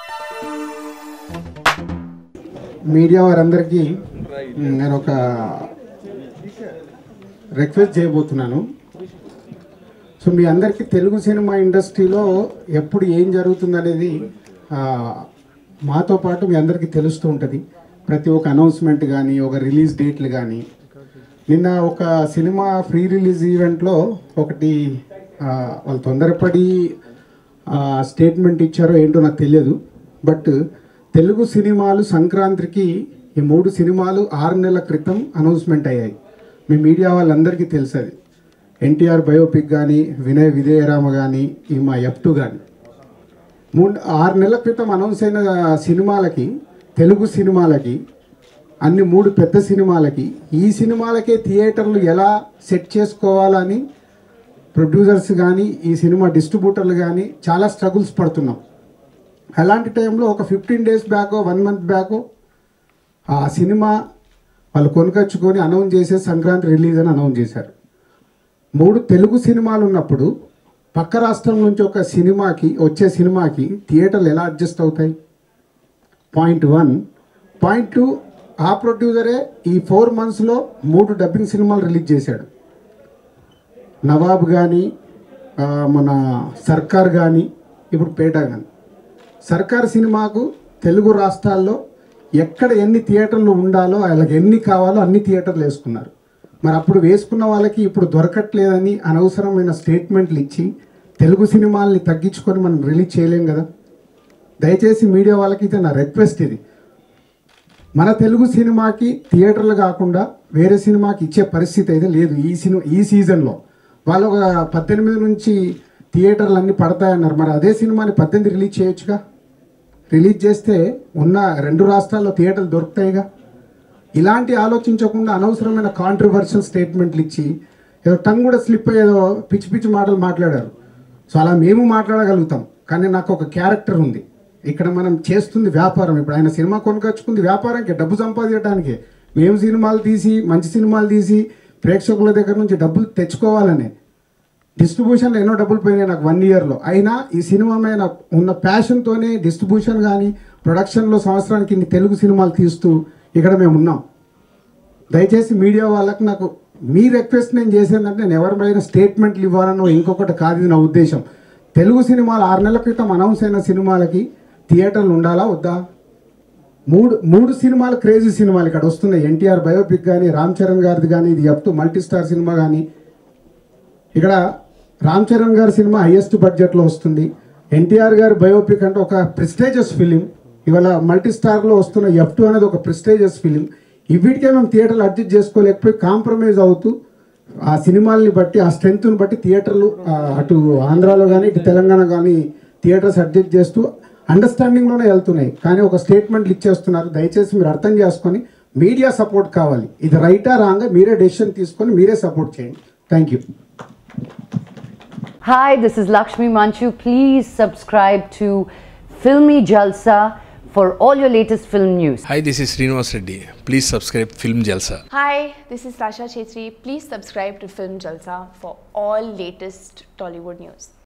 Media వారందరికీ నేను ఒక రిక్వెస్ట్ చేయబోతున్నాను సో మీ అందరికీ తెలుగు సినిమా ఇండస్ట్రీలో ఎప్పుడు ఏం జరుగుతుందనేది ఆ, మాతో పాటు మీ అందరికీ తెలుస్తూ ఉంటుంది ప్రతి ఒక్క అనౌన్స్మెంట్ కానీ ఒక రిలీజ్ డేట్లు కానీ నిన్న ఒక సినిమా ఫ్రీ రిలీజ్ ఈవెంట్లో ఒకటి ఆ, వాళ్ళు తొందరపడి స్టేట్మెంట్ ఇచ్చారో ఏంటో నాకు తెలియదు బట్ తెలుగు సినిమాలు సంక్రాంతికి ఈ మూడు సినిమాలు ఆరు నెలల క్రితం అనౌన్స్మెంట్ అయ్యాయి మీ మీడియా వాళ్ళందరికీ తెలుసు అది ఎన్టీఆర్ బయోపిక్ కానీ వినయ్ విజయరామ కానీ ఈ మా ఎఫ్ టూ కానీ మూడు ఆరు నెలల క్రితం అనౌన్స్ అయిన సినిమాలకి తెలుగు సినిమాలకి అన్ని మూడు పెద్ద సినిమాలకి ఈ సినిమాలకే థియేటర్లు ఎలా సెట్ చేసుకోవాలని ప్రొడ్యూసర్స్ కానీ ఈ సినిమా డిస్ట్రిబ్యూటర్లు కానీ చాలా స్ట్రగుల్స్ పడుతున్నాం అలాంటి టైంలో ఒక fifteen days back one month back ఆ సినిమా వాళ్ళు కొనుకొచ్చుకొని అనౌన్స్ చేసే సంక్రాంతి రిలీజ్ అని అనౌన్స్ చేశారు మూడు తెలుగు సినిమాలు ఉన్నప్పుడు పక్క రాష్ట్రం నుంచి ఒక సినిమాకి వచ్చే సినిమాకి థియేటర్లు ఎలా అడ్జస్ట్ అవుతాయి పాయింట్ వన్ పాయింట్ టూ ఆ ప్రొడ్యూసరే ఈ ఫోర్ మంత్స్లో మూడు డబ్బింగ్ సినిమాలు రిలీజ్ చేశాడు నవాబ్ కానీ మన సర్కార్ కానీ ఇప్పుడు పేట కానీ సర్కార్ సినిమాకు తెలుగు రాష్ట్రాల్లో ఎక్కడ ఎన్ని థియేటర్లు ఉండాలో వాళ్ళకి ఎన్ని కావాలో అన్ని థియేటర్లు వేసుకున్నారు మరి అప్పుడు వేసుకున్న వాళ్ళకి ఇప్పుడు దొరకట్లేదని అనవసరమైన స్టేట్మెంట్లు ఇచ్చి తెలుగు సినిమాల్ని తగ్గించుకొని మనం రిలీజ్ చేయలేం కదా దయచేసి మీడియా వాళ్ళకి ఇది నా రిక్వెస్ట్ ఇది మన తెలుగు సినిమాకి థియేటర్లు కాకుండా వేరే సినిమాకి ఇచ్చే పరిస్థితి అయితే లేదు ఈ సినిమా ఈ సీజన్లో వాళ్ళు ఒక పద్దెనిమిది నుంచి థియేటర్లు అన్నీ పడతాయన్నారు మరి అదే సినిమాని పద్దెనిమిది రిలీజ్ చేయొచ్చుగా రిలీజ్ చేస్తే ఉన్న రెండు రాష్ట్రాల్లో థియేటర్లు దొరుకుతాయిగా ఇలాంటి ఆలోచించకుండా అనవసరమైన కాంట్రవర్షియల్ స్టేట్మెంట్లు ఇచ్చి ఏదో టంగ్ కూడా స్లిప్ ఏదో పిచ్చి పిచ్చి మాటలు మాట్లాడారు సో అలా మేము మాట్లాడగలుగుతాం కానీ నాకు ఒక క్యారెక్టర్ ఉంది ఇక్కడ మనం చేస్తుంది వ్యాపారం ఇప్పుడు ఆయన సినిమా కొనుకొచ్చుకుంది వ్యాపారంకి డబ్బు సంపాదించడానికి మేము సినిమాలు తీసి మంచి సినిమాలు తీసి ప్రేక్షకుల దగ్గర నుంచి డబ్బులు తెచ్చుకోవాలనే డిస్ట్రిబ్యూషన్లో ఎన్నో డబ్బులు పోయినాయి నాకు వన్ ఇయర్లో అయినా ఈ సినిమా మీద ఉన్న ప్యాషన్తోనే డిస్ట్రిబ్యూషన్ కానీ ప్రొడక్షన్లో సంవత్సరానికి ఇన్ని తెలుగు సినిమాలు తీస్తూ ఇక్కడ మేము ఉన్నాం దయచేసి మీడియా వాళ్ళకి నాకు మీ రిక్వెస్ట్ నేను చేసేదంటే నేను ఎవరిపైన స్టేట్మెంట్లు ఇవ్వాలనో ఇంకొకటి కాదు ఇది నా ఉద్దేశం తెలుగు సినిమాలు ఆరు నెలల క్రితం అనౌన్స్ అయిన సినిమాలకి థియేటర్లు ఉండాలా వద్దా మూడు మూడు సినిమాలు క్రేజీ సినిమాలు ఇక్కడ వస్తున్నాయి ఎన్టీఆర్ బయోపిక్ కానీ రామ్ చరణ్ గారిది కానీ ఇది up to multi star cinema కానీ ఇక్కడ రామ్ చరణ్ గారి సినిమా హైయెస్ట్ బడ్జెట్లో వస్తుంది ఎన్టీఆర్ గారి బయోపిక్ అంటే ఒక ప్రెస్టేజియస్ ఫిలిం ఇవాళ మల్టీ స్టార్లో వస్తున్న ఎఫ్ టూ అనేది ఒక ప్రెస్టేజియస్ ఫిలిం వీటికే మేము థియేటర్లు అడ్జస్ట్ చేసుకోలేకపోయి కాంప్రమైజ్ అవుతూ ఆ సినిమాల్ని బట్టి ఆ స్ట్రెంగ్త్ని బట్టి థియేటర్లు ఆ, అటు ఆంధ్రాలో కానీ ఇటు తెలంగాణ కానీ థియేటర్స్ అడ్జస్ట్ చేస్తూ అండర్స్టాండింగ్లోనే వెళ్తున్నాయి కానీ ఒక స్టేట్మెంట్లు ఇచ్చేస్తున్నారు దయచేసి మీరు అర్థం చేసుకొని మీడియా సపోర్ట్ కావాలి ఇది రైటా రాంగా మీరే డెసిషన్ తీసుకొని మీరే సపోర్ట్ చేయండి thank you Hi, this is Lakshmi Manchu. Please subscribe to Filmy Jalsa for all your latest film news. Hi, this is Srinivas Reddy. Please subscribe Film Jalsa. Hi, this is Sasha Chetri. Please subscribe to Film Jalsa for all latest Tollywood news.